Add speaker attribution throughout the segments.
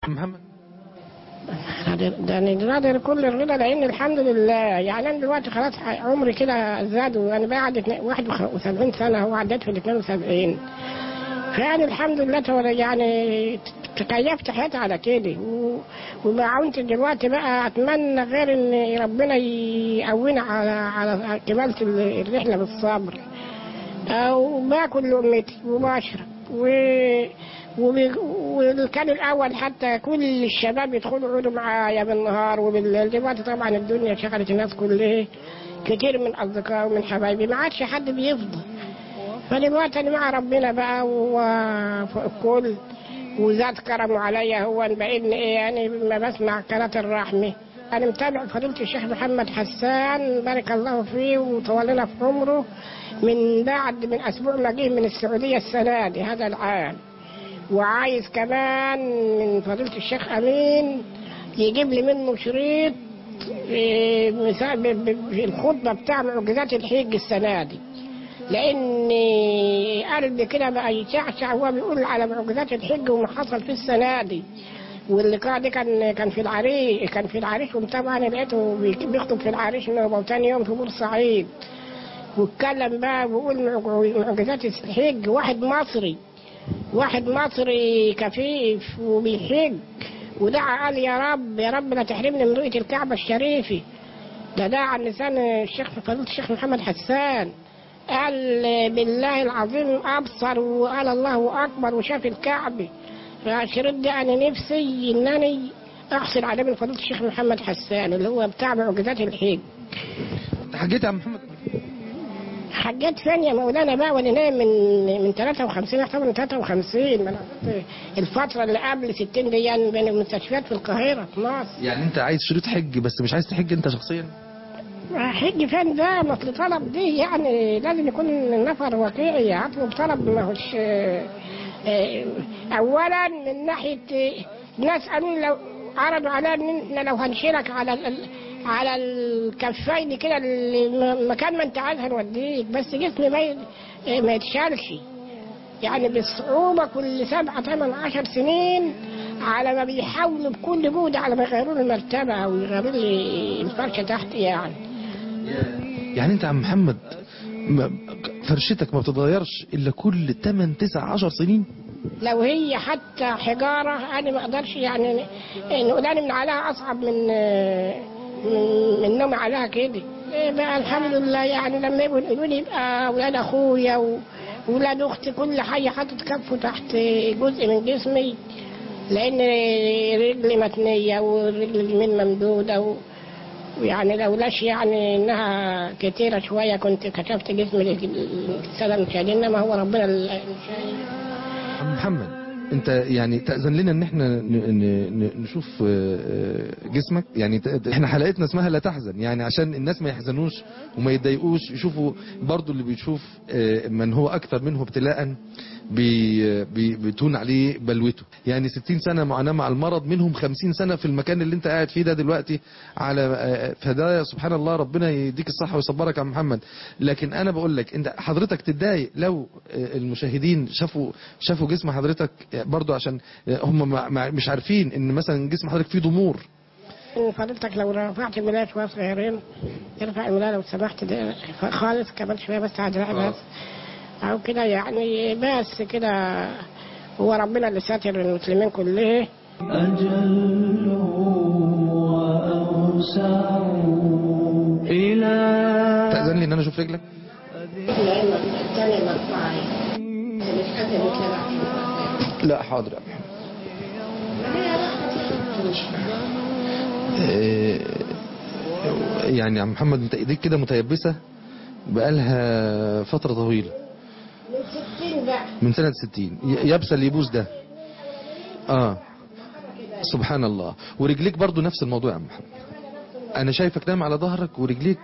Speaker 1: محمد
Speaker 2: ده نادر كل الرضا لان الحمد لله يعني انا دلوقتي خلاص عمري كده زاد وانا بعد 71 سنه هو عديت في ال 72 فيعني الحمد لله تو- يعني تكيفت حياتي على كده و- وما عونت دلوقتي بقى اتمنى غير ان ربنا يقوينا على على كمالة ال- الرحله بالصبر او باكل لقمتي وبشرب و وبي- وكان الاول حتى كل الشباب يدخلوا يقعدوا معايا بالنهار وبالليل دلوقتي طبعا الدنيا شغلت الناس كلها كتير من اصدقائي ومن حبايبي ما عادش حد بيفضى فدلوقتي انا مع ربنا بقى وفوق الكل وزاد كرمه عليا هو بان ايه يعني ما بسمع قناه الرحمه انا متابع فضيله الشيخ محمد حسان بارك الله فيه وطولنا في عمره من بعد من اسبوع ما جه من السعوديه السنه دي هذا العام وعايز كمان من فضيله الشيخ امين يجيب لي منه شريط إيه، مسا- ب- ب- في الخطبه بتاع معجزات الحج السنه دي لان قلبي كده بقى يشعشع وهو بيقول على معجزات الحج وما حصل في السنه دي واللقاء ده كان كان في العريش كان في العريش وطبعا لقيته بيك- بيخطب في العريش انه تاني يوم في بورسعيد واتكلم بقى بيقول معج- معجزات الحج واحد مصري واحد مصري كفيف وبيحج ودعا قال يا رب يا رب لا تحرمني من رؤية الكعبة الشريفة ده دعا عن لسان الشيخ فضيلة الشيخ محمد حسان قال بالله العظيم أبصر وقال الله أكبر وشاف الكعبة فالشريط ده أنا نفسي إنني أحصل عليه من فضيلة الشيخ محمد حسان اللي هو بتاع معجزات الحج
Speaker 1: انت حجيت يا عم محمد
Speaker 2: حجيت فين يا مولانا بقى وانا نايم من من 53 احتمال من 53 ما انا كنت الفتره اللي قبل 60 دي يعني بين المستشفيات في القاهره في مصر
Speaker 1: يعني انت عايز شريط حج بس مش عايز تحج انت شخصيا
Speaker 2: حج فين ده مثل طلب دي يعني لازم يكون النفر واقعي اطلب طلب ما هوش آه، آه، اولا من ناحيه آه، ناس قالوا لي لو عرضوا عليا ان احنا لو هنشيلك على ال- على الكفين كده ال- مكان ما انت عايز هنوديك بس جسمي ما ي- آه، ما يتشالش يعني بالصعوبة كل سبعة ثمان عشر سنين على ما بيحاولوا بكل جهد على ما يغيروا لي المرتبة أو يغيروا لي الفرشة تحت يعني
Speaker 1: يعني انت يا عم محمد ما- فرشتك ما بتتغيرش الا كل 8 9 10 سنين
Speaker 2: لو هي حتى حجارة أنا ما أقدرش يعني نقول أنا من عليها أصعب من من, من نوم عليها كده إيه بقى الحمد لله يعني لما يبقوا يقولوا لي يبقى أولاد أخويا و- وولاد أختي كل حي حاطط كفه تحت جزء من جسمي لأن رجلي متنية والرجل اليمين ممدودة و ويعني لولاش يعني انها كتيرة شوية كنت كشفت جسمي للسادة المشاهدين انما هو ربنا اللي
Speaker 1: عم محمد انت يعني تأذن لنا ان احنا ن- ن- ن- نشوف آه، آه، جسمك يعني ت- احنا حلقتنا اسمها لا تحزن يعني عشان الناس ما يحزنوش وما يتضايقوش يشوفوا برضو اللي بيشوف آه، من هو اكثر منه ابتلاء بي بي بتون عليه بلوته يعني 60 سنة معاناة مع المرض منهم 50 سنة في المكان اللي انت قاعد فيه ده دلوقتي على آه، فده سبحان الله ربنا يديك الصحة ويصبرك يا عم محمد لكن انا بقول لك انت حضرتك تتضايق لو آه، المشاهدين شافوا شافوا جسم حضرتك آه، برضو عشان آه، هم ما- ما- مش عارفين ان مثلا جسم حضرتك فيه ضمور
Speaker 2: إن فضلتك لو رفعت الملاية شوية صغيرين ارفع الملاية لو سمحت ده خالص كمان شوية بس على دراعي بس أو كده يعني بس كده هو ربنا اللي ساتر المسلمين كلهم
Speaker 3: أجل وأوسع إلى
Speaker 1: تأذن لي ان انا اشوف رجلك
Speaker 2: الثانية مرفوعة مش قادر يتلبع
Speaker 1: لا حاضر يا آه، يعني يا عم محمد انت ايديك كده متيبسة بقالها فترة طويلة
Speaker 2: من ستين بقى
Speaker 1: من سنة 60 ي- يابسة اللي يبوس ده اه سبحان الله ورجليك برضو نفس الموضوع يا عم محمد انا شايفك نايم على ظهرك ورجليك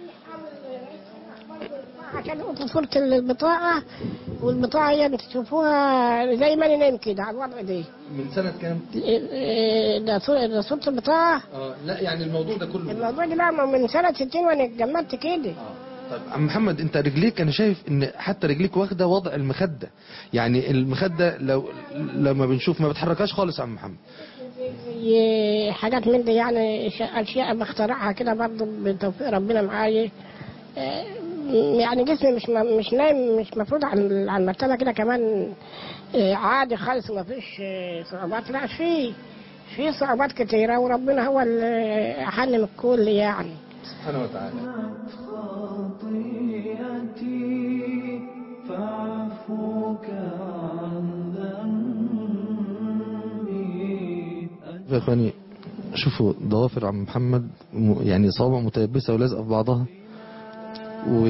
Speaker 2: عشان قلت صورة البطاقة والبطاقة هي بتشوفوها زي ما أنا نايم كده على الوضع ده
Speaker 1: من سنة كام
Speaker 2: ده صورة ده صورة البطاقة
Speaker 1: اه لا يعني الموضوع ده كله
Speaker 2: الموضوع ده بقى من سنة 60 وأنا اتجمدت كده
Speaker 1: طيب عم محمد انت رجليك انا شايف ان حتى رجليك واخده وضع المخده يعني المخده لو لما بنشوف ما بتحركهاش خالص يا عم محمد
Speaker 2: زي حاجات من دي يعني ش- اشياء بخترعها كده برضه بتوفيق ربنا معايا آه، يعني جسمي مش م- مش نايم مش مفروض على على المرتبه كده كمان آه، عادي خالص وما فيش آه، صعوبات لا في في صعوبات كتيره وربنا هو اللي حل من الكل يعني
Speaker 1: سبحانه وتعالى
Speaker 3: خطيئتي فاعفوك عن ذنبي
Speaker 1: يا اخواني شوفوا ضوافر عم محمد م- يعني صوابع متيبسه ولازقه في بعضها و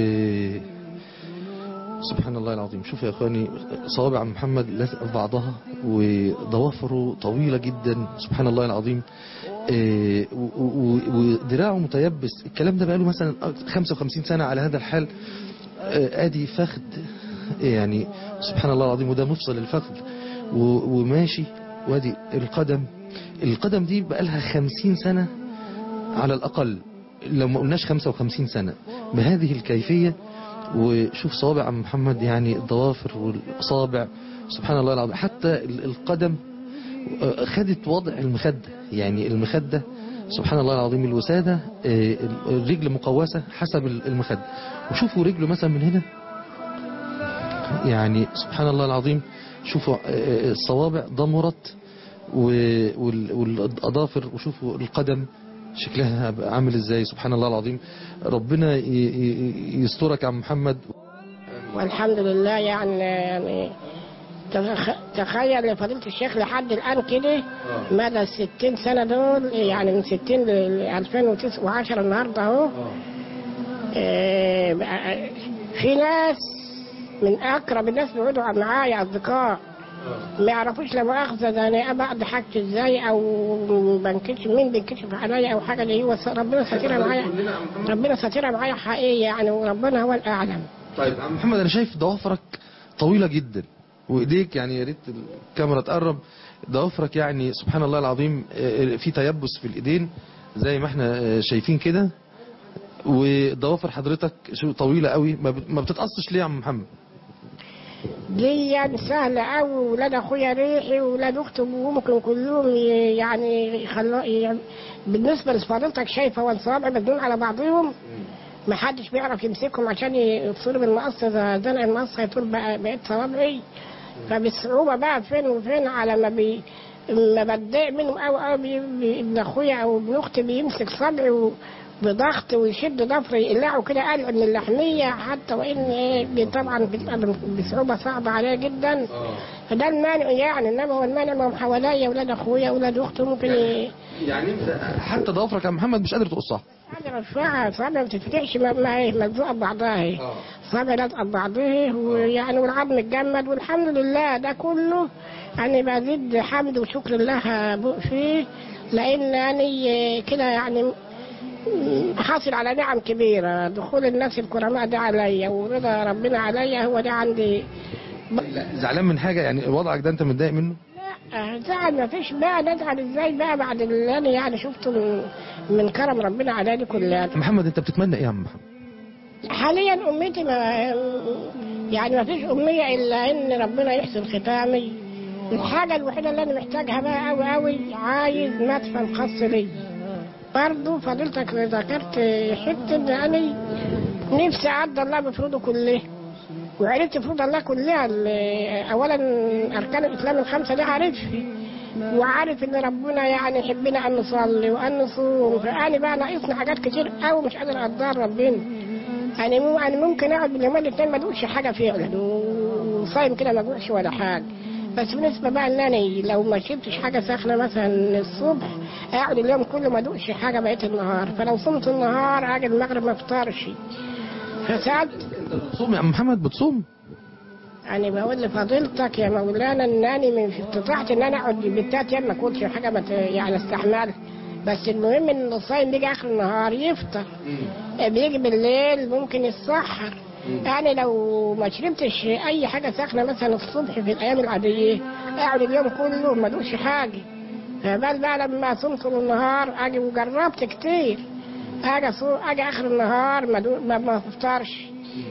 Speaker 1: سبحان الله العظيم شوف يا اخواني صوابع عم محمد لازقه في بعضها وضوافره طويله جدا سبحان الله العظيم إيه، و- و- ودراعه متيبس الكلام ده بقاله مثلا 55 سنه على هذا الحال آه، ادي فخذ يعني سبحان الله العظيم وده مفصل الفخذ و- وماشي وادي القدم القدم دي بقى لها 50 سنة على الأقل لو ما قلناش 55 سنة بهذه الكيفية وشوف صوابع عم محمد يعني الضوافر والأصابع سبحان الله العظيم حتى ال- القدم آه، خدت وضع المخدة يعني المخدة سبحان الله العظيم الوسادة آه، الرجل مقوسة حسب المخدة وشوفوا رجله مثلا من هنا يعني سبحان الله العظيم شوفوا آه، الصوابع ضمرت و- وال- والأظافر وشوفوا القدم شكلها بقى عامل ازاي سبحان الله العظيم ربنا ي- ي- يسترك يا عم محمد
Speaker 2: والحمد لله يعني يعني تخ- تخيل فضيلة الشيخ لحد الآن كده مدى الستين سنة دول يعني من ستين ل 2010 النهاردة أهو آه، بقى- في ناس من أقرب الناس بيقعدوا معايا أصدقاء ما يعرفوش لا مؤاخذة ده أنا بعد حاجتي إزاي أو بنكشف مين بينكشف عليا أو حاجة دي هو س- ربنا ساترها معايا ربنا ساترها معايا حقيقي يعني وربنا هو الأعلم
Speaker 1: طيب عم محمد انا شايف ضوافرك طويلة جدا وايديك يعني يا ريت الكاميرا تقرب ضوافرك يعني سبحان الله العظيم آه، في تيبس في الايدين زي ما احنا آه، شايفين كده وضوافر حضرتك شو طويلة قوي ما بت- ما بتتقصش ليه يا عم محمد
Speaker 2: دي يعني سهلة أوي ولاد أخويا ريحي وولاد أختي وممكن كلهم ي- يعني يخلوا يعني بالنسبة لفضيلتك شايفة والصوابع مدلول على بعضهم ما حدش بيعرف يمسكهم عشان يفصلوا بالمقص إذا زنق المقص هيطول بقى بقيت صوابعي فبالصعوبة بقى فين وفين على ما بي ما بتضايق منهم أوي أوي بي- بي- ابن أخويا أو ابن أختي بيمسك صبعي و- بضغط ويشد ضفري يقلعه كده قلع من اللحمية حتى وإن إيه بي- طبعا بتبقى بصعوبة صعبة عليا جدا فده المانع يعني إنما هو المانع ما هم حواليا ولاد أخويا ولاد أختي ممكن ي-
Speaker 1: يعني انت حتى ضوافرك يا عم محمد مش قادر تقصها
Speaker 2: قادر ارفعها صابع ما بتتفتحش ما ما هي ملزوقه ببعضها اهي صابع لازقه ببعضها ويعني والعظم اتجمد والحمد لله ده كله يعني بزيد حمد وشكر الله ب- فيه لان يعني كده يعني حاصل على نعم كبيره دخول الناس الكرماء ده عليا ورضا ربنا عليا هو ده عندي
Speaker 1: لا، زعلان من حاجة يعني وضعك ده انت متضايق منه
Speaker 2: لا زعل ما فيش بقى نزعل ازاي بقى بعد اللي انا يعني شفته من من كرم ربنا عليا دي كلها
Speaker 1: محمد انت بتتمنى ايه يا عم محمد
Speaker 2: حاليا امتي ما يعني ما فيش اميه الا ان ربنا يحسن ختامي الحاجه الوحيده اللي انا محتاجها بقى قوي قوي عايز مدفن خاص لي برضه فضيلتك ذكرت حته ان انا نفسي اعدى الله بفروضه كلها وعرفت فروض الله كلها ال- اولا اركان الاسلام الخمسه دي عارفها وعارف ان ربنا يعني يحبنا ان نصلي وان نصوم فانا بقى ناقصني حاجات كتير قوي مش قادر اقدر ربنا يعني مو انا ممكن اقعد باليومين الاثنين ما ادوقش حاجه فعلا وصايم كده ما ادوقش ولا حاجه بس بالنسبه بقى ان انا لو ما شربتش حاجه ساخنه مثلا الصبح اقعد اليوم كله ما ادوقش حاجه بقيت النهار فلو صمت النهار اجي المغرب ما افطرش فساعات
Speaker 1: انت بتصوم يا عم محمد بتصوم
Speaker 2: يعني بقول لفضيلتك يا مولانا ان انا من في استطاعتي ان انا اقعد بالتلات ايام ما اكلش حاجه ما ت- يعني استحمل بس المهم ان الصايم بيجي اخر النهار يفطر بيجي بالليل ممكن يتسحر يعني لو ما شربتش اي حاجه ساخنه مثلا الصبح في الايام العاديه اقعد اليوم كله ما ادوقش حاجه فبال بقى لما صمت طول النهار اجي وجربت كتير اجي صو... اجي اخر النهار ما دو... ما, ما افطرش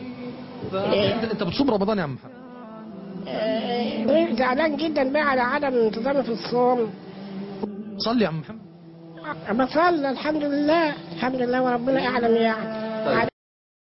Speaker 1: انت انت بتصوم رمضان يا عم محمد
Speaker 2: آه، زعلان جدا بقى على عدم انتظامي في الصوم
Speaker 1: صلي يا عم محمد
Speaker 2: بصلي الحمد لله الحمد لله وربنا اعلم يعني
Speaker 1: طيب.